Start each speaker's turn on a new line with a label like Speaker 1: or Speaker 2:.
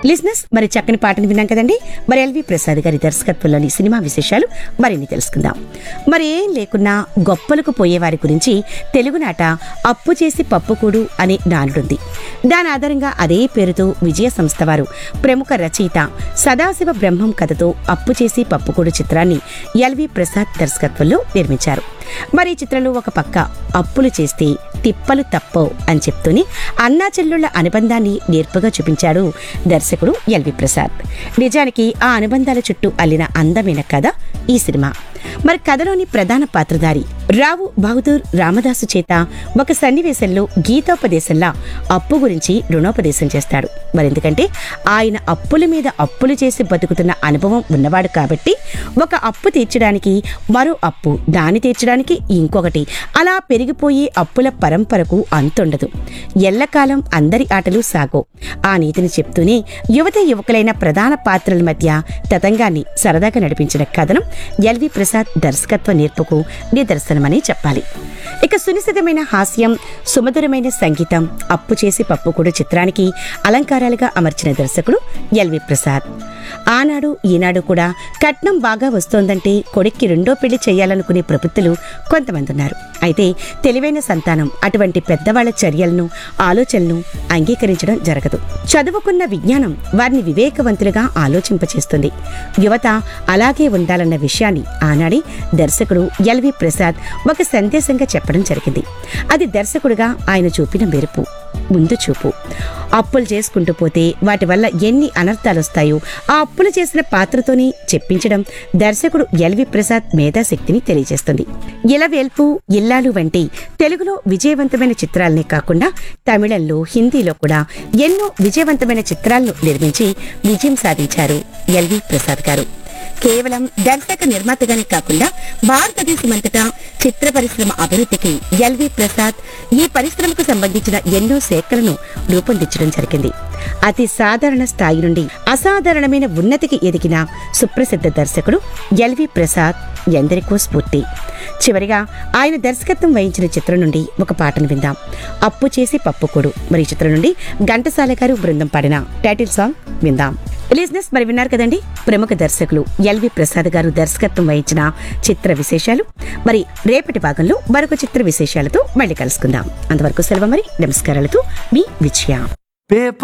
Speaker 1: లిజినెస్ మరి చక్కని పాటను విన్నాం కదండి మరి ఎల్వి ప్రసాద్ గారి దర్శకత్వంలోని సినిమా విశేషాలు మరిన్ని తెలుసుకుందాం మరి ఏం లేకున్నా గొప్పలకు పోయేవారి గురించి తెలుగునాట అప్పు చేసి పప్పుకూడు అనే నానుడుంది దాని ఆధారంగా అదే పేరుతో విజయ సంస్థ వారు ప్రముఖ రచయిత సదాశివ బ్రహ్మం కథతో అప్పు చేసి పప్పుకూడు చిత్రాన్ని ఎల్వి ప్రసాద్ దర్శకత్వంలో నిర్మించారు మరి ఈ చిత్రంలో ఒక పక్క అప్పులు చేస్తే తిప్పలు తప్పవు అని చెప్తూనే అన్నా చెల్లుళ్ల అనుబంధాన్ని నేర్పుగా చూపించాడు దర్శకుడు ఎల్వి ప్రసాద్ నిజానికి ఆ అనుబంధాల చుట్టూ అల్లిన అందమైన కథ ఈ సినిమా మరి కథలోని ప్రధాన పాత్రధారి రావు బహదూర్ రామదాసు చేత ఒక సన్నివేశంలో గీతోపదేశంలా అప్పు గురించి రుణోపదేశం చేస్తాడు మరెందుకంటే ఆయన అప్పుల మీద అప్పులు చేసి బతుకుతున్న అనుభవం ఉన్నవాడు కాబట్టి ఒక అప్పు తీర్చడానికి మరో అప్పు దాని తీర్చడానికి ఇంకొకటి అలా పెరిగిపోయే అప్పుల పరంపరకు అంతుండదు ఎల్లకాలం అందరి ఆటలు సాగో ఆ నీతిని చెప్తూనే యువత యువకులైన ప్రధాన పాత్రల మధ్య తతంగాన్ని సరదాగా నడిపించిన కథనం ఎల్వి ప్రసాద్ దర్శకత్వ నేర్పుకు నిదర్శనమని చెప్పాలి ఇక సునిశ్చితమైన హాస్యం సుమధురమైన సంగీతం అప్పు చేసి పప్పు కూడా చిత్రానికి అలంకారాలుగా అమర్చిన దర్శకుడు ఎల్వి ప్రసాద్ ఆనాడు ఈనాడు కూడా కట్నం బాగా వస్తోందంటే కొడుక్కి రెండో పెళ్లి చేయాలనుకునే ప్రబుద్ధులు కొంతమంది ఉన్నారు అయితే తెలివైన సంతానం అటువంటి పెద్దవాళ్ల చర్యలను ఆలోచనలను అంగీకరించడం జరగదు చదువుకున్న విజ్ఞానం వారిని వివేకవంతులుగా ఆలోచింపచేస్తుంది యువత అలాగే ఉండాలన్న విషయాన్ని ఆనాడే దర్శకుడు ఎల్వి ప్రసాద్ ఒక సందేశంగా చెప్పడం జరిగింది అది దర్శకుడిగా ఆయన చూపిన మెరుపు ముందు చూపు అప్పులు చేసుకుంటూ పోతే వాటి వల్ల ఎన్ని అనర్థాలు వస్తాయో ఆ అప్పులు చేసిన పాత్రతోనే చెప్పించడం దర్శకుడు ఎల్వి ప్రసాద్ మేధాశక్తిని తెలియజేస్తుంది ఇలవేల్పు ఇల్లాలు వంటి తెలుగులో విజయవంతమైన చిత్రాలనే కాకుండా తమిళంలో హిందీలో కూడా ఎన్నో విజయవంతమైన చిత్రాలను నిర్మించి విజయం సాధించారు ఎల్వి ప్రసాద్ గారు కేవలం దర్శక నిర్మాతగానే కాకుండా భారతదేశమంతటా చిత్ర పరిశ్రమ అభివృద్ధికి ఎల్వి ప్రసాద్ ఈ పరిశ్రమకు సంబంధించిన ఎన్నో శాఖలను రూపొందించడం జరిగింది అతి సాధారణ స్థాయి నుండి అసాధారణమైన ఉన్నతికి ఎదిగిన సుప్రసిద్ధ దర్శకుడు ఎల్వి ప్రసాద్ ఎందరికో స్ఫూర్తి చివరిగా ఆయన దర్శకత్వం వహించిన చిత్రం నుండి ఒక పాటను విందాం అప్పు చేసి పప్పుకొడు మరి ఈ చిత్రం నుండి ఘంటసాల గారు బృందం పాడిన టైటిల్ సాంగ్ విందాం లిజినెస్ మరి విన్నారు కదండి ప్రముఖ దర్శకులు ఎల్వి ప్రసాద్ గారు దర్శకత్వం వహించిన చిత్ర విశేషాలు మరి రేపటి భాగంలో మరొక చిత్ర విశేషాలతో మళ్ళీ కలుసుకుందాం అంతవరకు సెలవు మరి నమస్కారాలతో మీ విజయ
Speaker 2: పేపర్